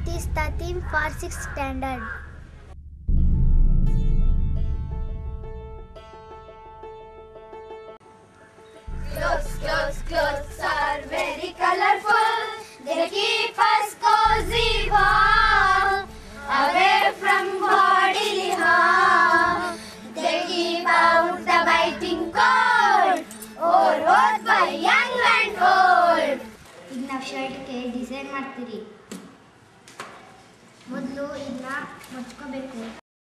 cloth is the theme for sixth standard. Clothes, clothes, clothes are very colorful. They keep us cozy warm, away from bodily harm. They keep out the biting cold, overrode by young and old. ಈಗ ನಾವು ಶರ್ಟ್ಗೆ design ಮಾಡ್ತೀರಿ ಮೊದಲು ಇದನ್ನ ಮಡ್ಚ್ಕೋಬೇಕು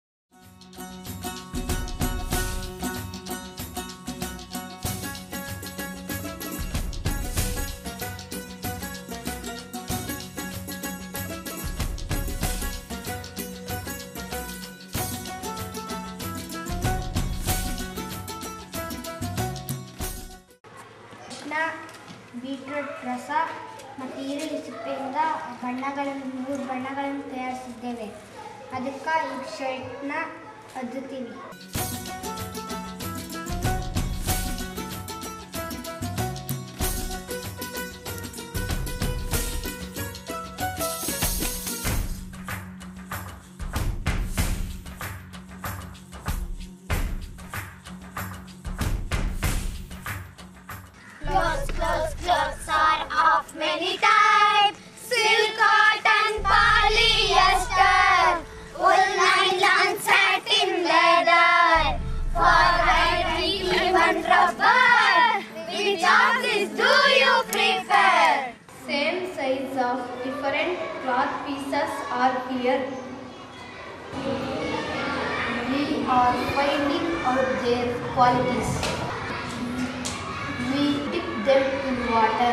ಅರಿಶಿನ beetroot ರಸ ಮತ್ತು ಈರುಳ್ಳಿ ಸಿಪ್ಪೆಯಿಂದ ಬಣ್ಣಗಳನ್ನು ಮೂರು ಬಣ್ಣಗಳನ್ನು ತಯಾರಿಸಿದ್ದೇವೆ ಅದಕ್ಕೆ ಈ ಶರ್ಟ್ನ ಅದ್ದುತ್ತೀವಿ Clothes, clothes, clothes are of many types. Silk, cotton, polyester, wool, nylon, satin, leather, for even rubber. Which of these do you prefer? Same size of different cloth pieces are here. We are finding out their qualities. We dip them in water.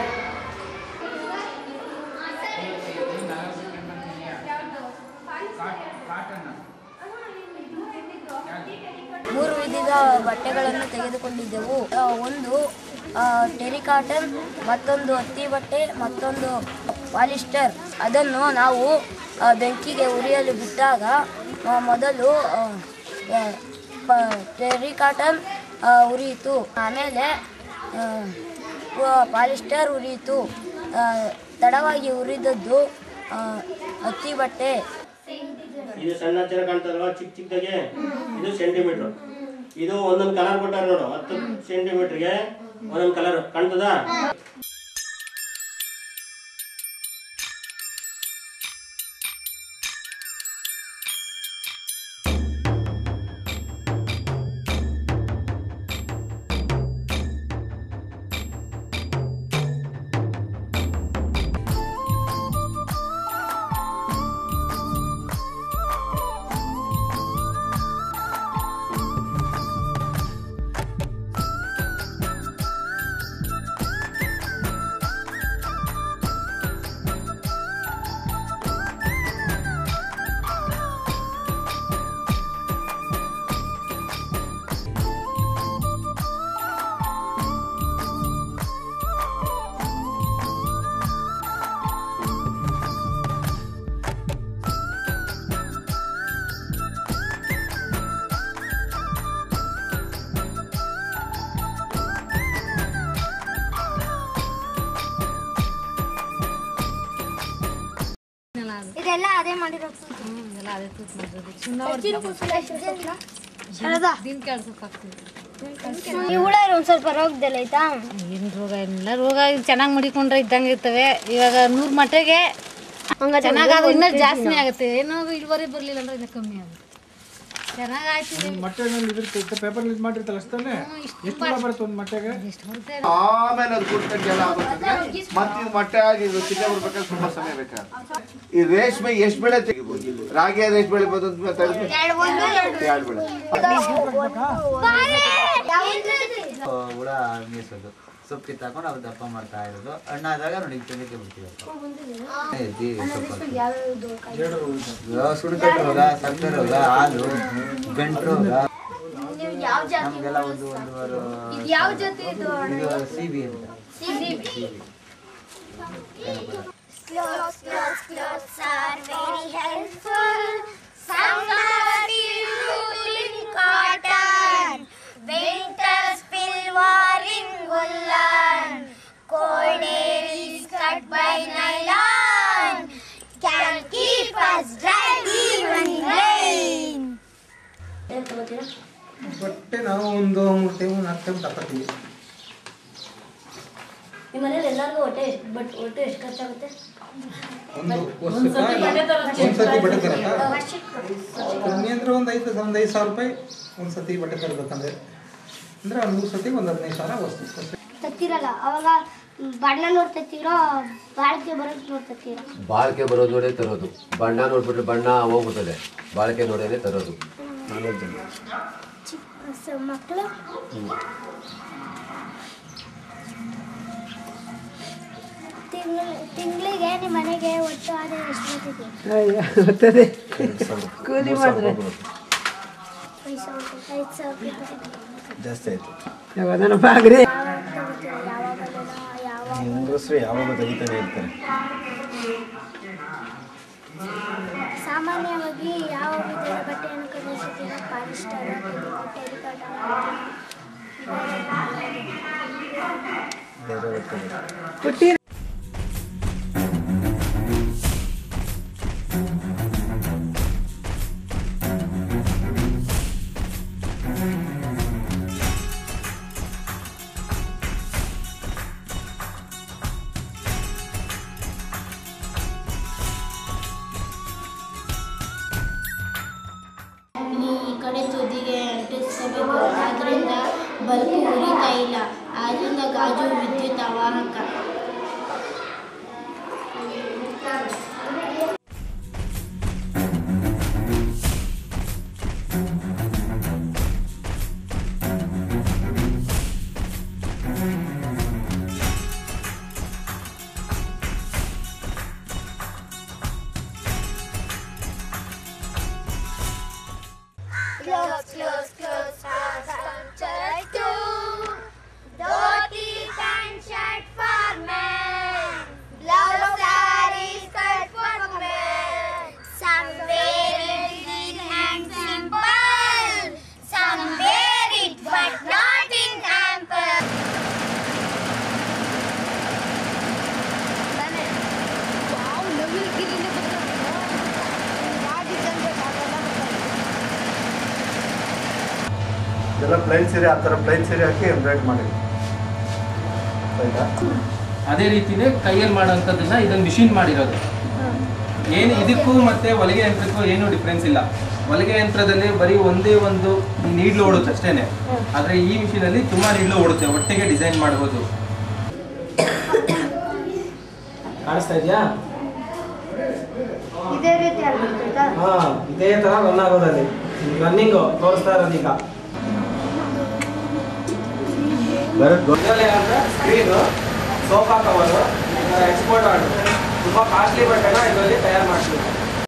ಮೂರು ವಿಧದ ಬಟ್ಟೆಗಳನ್ನು ತೆಗೆದುಕೊಂಡಿದ್ದೆವು ಆ, ಒಂದು ಟೆರಿ cotton ಮತ್ತೊಂದು ಹತ್ತಿ ಬಟ್ಟೆ ಮತ್ತೊಂದು polyester ಅದನ್ನು ನಾವು ಆ, ಬೆಂಕಿಗೆ ಉರಿಯಲು ಬಿಟ್ಟಾಗ ಆ, ಮೊದಲು ಆ, ಆ, ಪ- ಟೆರಿ ಕಾಟನ್ ಆ, ಉರಿಯಿತು ಆಮೇಲೆ ಆ, ಪ- ಪಾಲಿಸ್ಟರ್ ಉರಿಯಿತು ಆ, ತಡವಾಗಿ ಉರಿದದ್ದು ಆ, ಹತ್ತಿ ಬಟ್ಟೆ ಇದು ಸಣ್ಣ ಹತ್ತಿರ ಕಾಣ್ತದಲ್ವಾ ಚಿಕ್ಕ ಚಿಕ್ಕದಾಗೆ ಇದು ಸೆಂಟಿಮೀಟರ್ ಇದು ಒಂದೊಂದು ಕಲರ್ ಕೊಟ್ಟಾರ ನೋಡು ಹತ್ತು ಸೆಂಟಿಮೀಟರ್ಗೆ ಒಂದೊಂದು ಕಲರ್ ಕಾಣ್ತದ ಇದೆಲ್ಲ ಅದೇ ಮಾಡಿರೋದು ಈ ಹುಳ ಒಂದು ಸ್ವಲ್ಪ ರೋಗದಲ್ಲ ಆಯ್ತಾ ಏನು ರೋಗ ಏನಿಲ್ಲ ರೋಗ ಚೆನ್ನಾಗಿ ಮಡಿಕೊಂಡ್ರೆ ಇದ್ದಂಗೆ ಇರ್ತವೆ ಇವಾಗ ನೂರ್ ಮಟ್ಟಿಗೆ ಚೆನ್ನಾಗಾದ್ರೆ ಇನ್ನೂ ಜಾಸ್ತಿ ಆಗುತ್ತೆ ಏನೋ ಇಳುವರಿ ಬರಲಿಲ್ಲ ಅಂದ್ರೆ ಇನ್ನೂ ಕಮ್ಮಿ ಆಗುತ್ತೆ ಚೆನ್ನಾಗಾಯ್ತು ಮೊಟ್ಟೆನಲ್ಲಿ ಇದಿರ್ತೈತೆ ಪೇಪರ್ ಇದು ಮಾಡಿರ್ತಾರ ಅಷ್ಟೇ ಎಷ್ಟು ಹುಳ ಬರುತ್ತೆ ಒಂದು ಮೊಟ್ಟೆಗೆ ಆಮೇಲೆ ಅದು ಕುಟ್ಕೊಂಡು ಎಲ್ಲ ಆಗುತ್ತೆ ಮತ್ತೆ ಇದು ಮೊಟ್ಟೆ ಆಗಿ ಇದು ಚಿಕ್ಕ ಬರ್ಬೇಕಾದ್ರೆ ತುಂಬಾ ಸಮಯ ಬೇಕಾಗುತ್ತೆ ಈ ರೇಷ್ಮೆ ಎಷ್ಟು ಬೆಳೆ ತೆಗಿಬೋದು ರಾಗಿ ಆದ್ರೆ ಎಷ್ಟು ಬೆಳಿಬೋದು ಅಂತ ತಿಳಿದ್ಬಿಟ್ಟು ಎರಡು ಬೆಳೆ ಹುಳ ಮೀಸೋದು ಸೊಪ್ಪು ಕಿತ್ತಾಕೊಂಡು ಅವು ದಪ್ಪ ಮಾಡ್ತಾ ಇರೋದು ಹಣ್ಣಾದಾಗ ನೋಡಿ ತಿನ್ನಕ್ಕೆ ಬಿಡ್ತೀವಪ್ಪ ಐತಿ ಸೊಪ್ಪು ಸುಡುಕಟ್ಟು ರೋಗ ಸಕ್ಕರೆ ರೋಗ ಹಾಲು ಗಂಟು ರೋಗ ನಮಗೆಲ್ಲ ಒಂದು ಒಂದೂವರೆ ಯಾವ ಜೊತೆ ಇದು ಇದು ಸಿ ಬಿ ಅಂತ Clothes, clothes, clothes are very helpful. Somebody in cotton, winters fill war in woolen, cold air is cut by nylon. Can keep ತಗೋತೀರಾ ಬಟ್ಟೆ ನಾವು ಒಂದು ಮೂರು ಟೈಮ್ ನಾಲ್ಕು ಟೈಮ್ ತಗೋತೀವಿ ನಿಮ್ಮ ಮನೇಲಿ ಎಲ್ಲರಿಗೂ ಹೊಟ್ಟೆ ಬಟ್ ಹೊಟ್ಟೆ ಎಷ್ಟು ಖರ್ಚಾಗುತ್ತೆ ಒಂದು ವರ್ಷಕ್ಕೆ ಒಂದು ಸತಿ ಬಟ್ಟೆ ತರಕ ಕಮ್ಮಿ ಅಂದ್ರೆ ಒಂದು ಐದು ಒಂದು ಐದು ಸಾವಿರ ರೂಪಾಯಿ ಒಂದು ಸತಿ ಬಟ್ಟೆ ತರಬೇಕಂದ್ರೆ ಅಂದ್ರೆ ಒಂದು ಮೂರು ಸತಿ ಒಂದು ಹದಿನೈದು ಸಾವಿರ ವಸ್ತು ತತ್ತಿರಲ್ಲ ಅವಾಗ ಬಣ್ಣ ನೋಡ್ತಿರೋ ಬಾಳಿಕೆ ಬರೋದು ನೋಡ್ತಿರ ಬಾಳಿಕೆ ಬರೋದು ನೋಡೇ ತರೋದು ಬಣ್ಣ ನೋಡ್ಬಿಟ್ರೆ ಬಣ್ಣ ಹೋಗ್ಬಿಡ್ತದೆ ಬಾಳಿಕೆ ನೋಡೇನೆ ತರೋದು ಮಕ್ಕಳು ತಿಂಗಳಿಗೆ ನಿಮ್ಮ ಮನೆಗೆ ಒಟ್ಟು ಆದಾಯ ಎಷ್ಟು ಬರ್ತಿದೆ ಕೂಲಿ ಮಾಡಿದ್ರೆ ಐದು ಸಾವಿರ ಐದು ಸಾವಿರ ರೂಪಾಯಿ ಜಾಸ್ತಿ ಆಯ್ತು ಯಾವ್ದನಪ್ಪ ಆಗ್ರಿ ಯಾವಾಗ ಹೆಂಗಸ್ರು ಯಾವಾಗ ತೆಗಿತಾನೆ ಇರ್ತಾರೆ ಸಾಮಾನ್ಯವಾಗಿ ಯಾವ ವಿಧದ ಬಟ್ಟೆಯನ್ನು ಖರೀದಿಸುತ್ತೀರಾ ಪಾಲಿಸ್ಟರ್ ಟೆರಿಕಾಟ ಬೇರೆ ಬರ್ತದೆ ಪುಟ್ಟಿ ಈ ಕಡೆ ತುದಿಗೆ ಅಂಟಿಸಬೇಕು ಆದ್ರಿಂದ ಬಲ್ಬ್ ಉರಿತಾ ಇಲ್ಲ ಆದ್ರಿಂದ ಗಾಜು ವಿದ್ಯುತ್ ಅವಾಹಕ Close, close, close, fast, punctured too. Dhoti, pant, shirt for men. Blouse, saree, skirt for men. Some wear it clean and simple. Some wear it but not in ample. ಇದೆಲ್ಲ ಪ್ಲೈನ್ ಸೀರೆ ಆ ಥರ ಪ್ಲೈನ್ ಸೀರೆ ಹಾಕಿ embroid ಮಾಡಿ ಆಯ್ತಾ ಅದೇ ರೀತಿನೇ ಕೈಯಲ್ಲಿ ಮಾಡೋಂಥದ್ದನ್ನ ಇದೊಂದು ಮಿಷಿನ್ ಮಾಡಿರೋದು ಏನು ಇದಕ್ಕೂ ಮತ್ತೆ ಹೊಲಿಗೆ ಯಂತ್ರಕ್ಕೂ ಏನು ಡಿಫ್ರೆನ್ಸ್ ಇಲ್ಲ ಹೊಲಿಗೆ ಯಂತ್ರದಲ್ಲಿ ಬರೀ ಒಂದೇ ಒಂದು ನೀಡ್ಲು ಓಡುತ್ತೆ ಅಷ್ಟೇನೆ ಆದ್ರೆ ಈ ಮಿಷಿನ್ ಅಲ್ಲಿ ತುಂಬಾ ನೀಡ್ಲು ಓಡುತ್ತೆ ಒಟ್ಟಿಗೆ ಡಿಸೈನ್ ಮಾಡಬಹುದು ಕಾಣಿಸ್ತಾ ಇದೆಯಾ ಇದೇ ರೀತಿ ಆಗ್ಬಿಡ್ತೈತಾ ಹಾ ಇದೇ ತರ ರನ್ ಆಗೋದಲ್ಲಿ ರನ್ನಿಂಗ್ ತೋರಿಸ್ತಾ ಇರೋದು ಈಗ ಇದರಲ್ಲಿ ಅಂದ್ರೆ screen sofa cover export order ತುಂಬಾ ಕಾಸ್ಟ್ಲಿ ಬಟ್ಟೆನ ಇದರಲ್ಲಿ ತಯಾರು ಮಾಡ್ತೀವಿ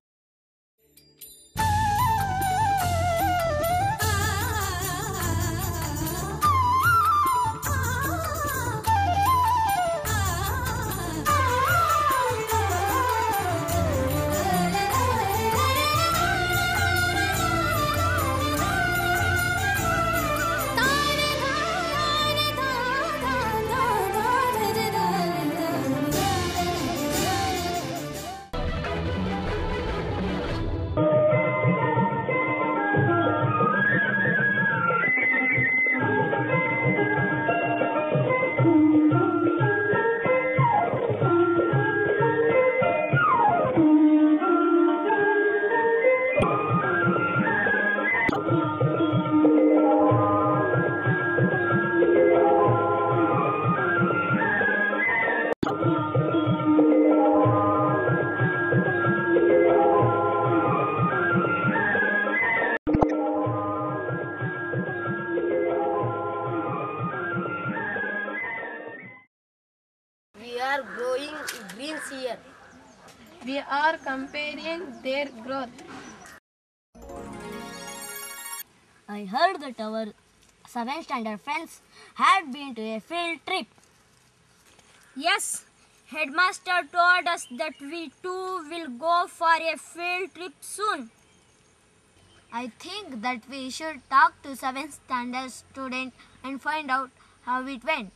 We are growing greens here. We are comparing their growth. I heard that our 7th standard friends had been to a field trip. Yes, headmaster told us that we too will go for a field trip soon. I think that we should talk to 7th standard student and find out how it went.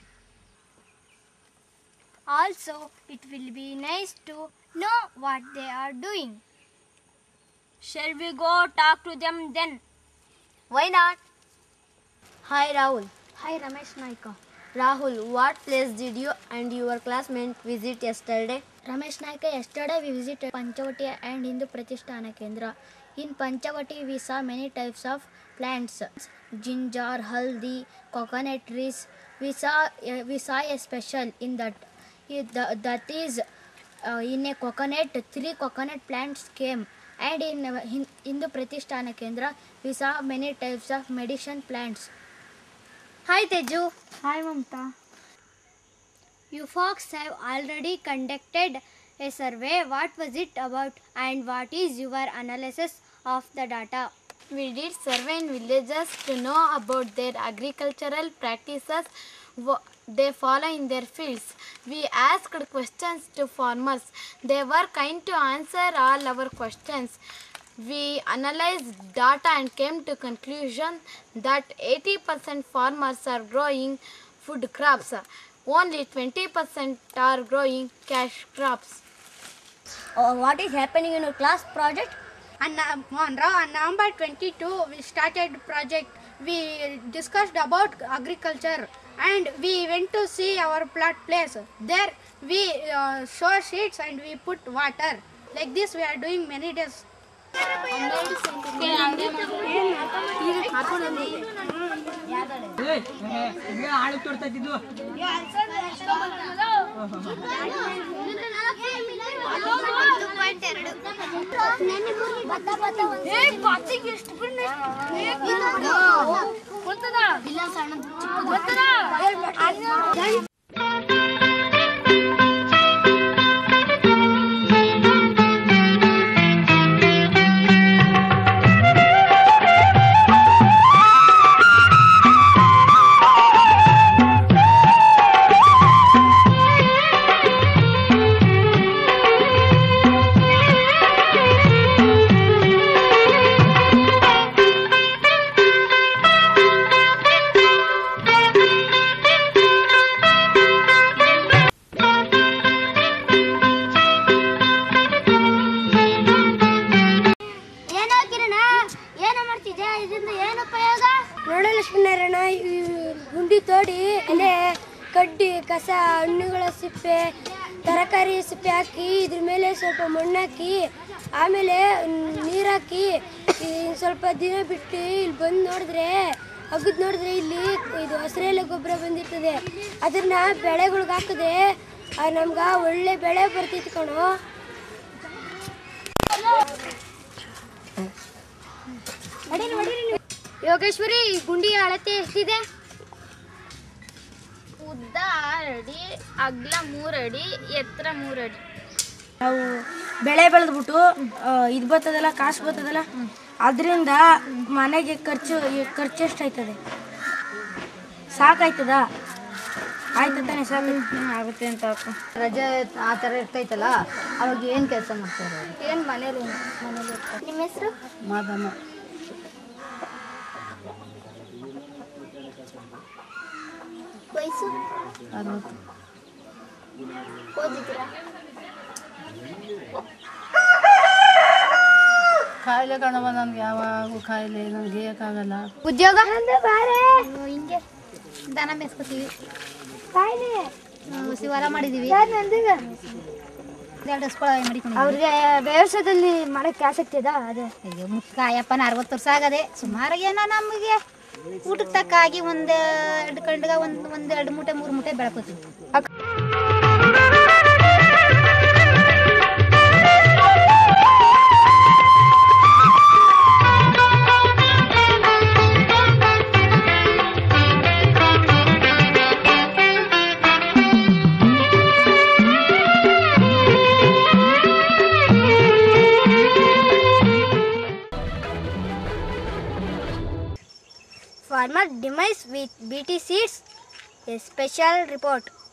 Also, it will be nice to know what they are doing. Shall we go talk to them then? Why not? Hi Rahul. Hi Ramesh Naika. Rahul, what place did you and your classmate visit yesterday? Ramesh Naika, yesterday we visited Panchavati and Hindu Pratishtana Kendra. In Panchavati, we saw many types of plants ginger, haldi, coconut trees. We saw, uh, we saw a special in that. It- the- that is, uh, in a coconut, three coconut plants came. And in uh, Hin- Hindu Pratishtana Kendra, we saw many types of medicine plants. Hi Teju. Hi Mamta. You folks have already conducted a survey. What was it about and what is your analysis of the data? We did survey in villages to know about their agricultural practices wha- they follow in their fields. We asked questions to farmers. They were kind to answer all our questions. We analyzed data and came to conclusion that 80% farmers are growing food crops. Only 20% are growing cash crops. Uh, what is happening in your class project? On, Nov- on Ra- on November 22, we started project. We discussed about agriculture and we went to see our plot place. There we uh, show sheets and we put water. Like this we are doing many days. ಆಳು ತೊಡ್ತೈತಿದ್ದು ಏನೋ ಕಿರಣ ಏನೋ ಮಾಡ್ತಿದ್ಯಾ ಇದರಿಂದ ಏನು ಉಪಯೋಗ ನೋಡ ಲಕ್ಷ್ಮೀನಾರಾಯಣ ಈ ಗುಂಡಿ ತೋಡಿ ಅಲ್ಲೇ ಕಡ್ಡಿ ಕಸ ಹಣ್ಣುಗಳ ಸಿಪ್ಪೆ ತರಕಾರಿ ಸಿಪ್ಪೆ ಹಾಕಿ ಇದ್ರ ಮೇಲೆ ಸ್ವಲ್ಪ ಮಣ್ಣು ಹಾಕಿ ಆಮೇಲೆ ನೀರು ಹಾಕಿ ಈ ಸ್ವಲ್ಪ ದಿನ ಬಿಟ್ಟು ಇಲ್ಲಿ ಬಂದು ನೋಡಿದ್ರೆ ಅಗದ್ ನೋಡಿದ್ರೆ ಇಲ್ಲಿ ಇದು ಹಸಿರೆಲೆ ಗೊಬ್ಬರ ಬಂದಿರ್ತದೆ ಅದನ್ನ ಬೆಳೆಗಳ್ಗೆ ಹಾಕಿದ್ರೆ ನಮ್ಗೆ ಒಳ್ಳೆ ಬೆಳೆ ಬರ್ತಿತ್ತು ಕಣೋ ಯೋಗೇಶ್ವರಿ ಈ ಗುಂಡಿಯ ಅಳತೆ ಎಷ್ಟಿದೆ ಉದ್ದ ಆರು ಅಡಿ ಅಗ್ಲ ಮೂರಡಿ ಎತ್ತರ ಮೂರಡಿ ನಾವು ಬೆಳೆ ಬೆಳೆದ್ಬಿಟ್ಟು ಇದು ಬರ್ತದಲ್ಲ ಕಾಸು ಬರ್ತದಲ್ಲ ಅದರಿಂದ ಮನೆಗೆ ಖರ್ಚು ಖರ್ಚು ಎಷ್ಟಾಯ್ತದೆ ಸಾಕಾಯ್ತದ ಆಯ್ತು ತಾನೆ ಸಾಕು ಆಗುತ್ತೆ ಅಂತ ಅಕ್ಕ ರಜೆ ಆ ಥರ ಇರ್ತೈತಲ್ಲ ಅವಾಗ ಏನು ಕೆಲಸ ಮಾಡ್ತಾರೆ ಏನು ಮನೇಲಿ ಮನೇಲಿ ನಿಮ್ಮ ಹೆಸರು ಮಾದಮ್ಮ ವಯಸ್ಸು ಅರವತ್ತು ಓದಿದ್ದೀರಾ ಕಾಯಿಲೆ ಕಣವ ನನಗೆ ಯಾವಾಗೂ ಕಾಯಿಲೆ ನನಗೆ ಹೇಯಕ್ಕಾಗಲ್ಲ ಉದ್ಯೋಗ ಹಿಂಗೆ ದನ ಮೇಸ್ಕೊತೀವಿ ಕಾಯಿಲೆ ಹೊಲ ಮಾಡಿದೀವಿ ಎರಡು ಹಸ್ಕೊಳ ಮಾಡಿಕೊಂಡು ಅವ್ರಿಗೆ ವ್ಯವಸಾಯದಲ್ಲಿ ಮಾಡಕ್ಕೆ ಆಸಕ್ತಿ ಇದೆ ಅದೇ ಈಗ ಮುಕ್ಕಾಯಪ್ಪನ ಅರವತ್ತು ವರ್ಷ ಆಗದೆ ಸುಮಾರು ಏನೋ ನಮಗೆ ಊಟಕ್ಕೆ ತಕ್ಕ ಆಗಿ ಒಂದು ಎರಡು ಕಂಡ್ಗ ಒಂದು ಒಂದು ಎರಡು ಮೂಟೆ ಮೂರು ಮೂಟೆ ಬೆಳ್ಕೊತೀವಿ Farmer demise with BT seeds. A special report.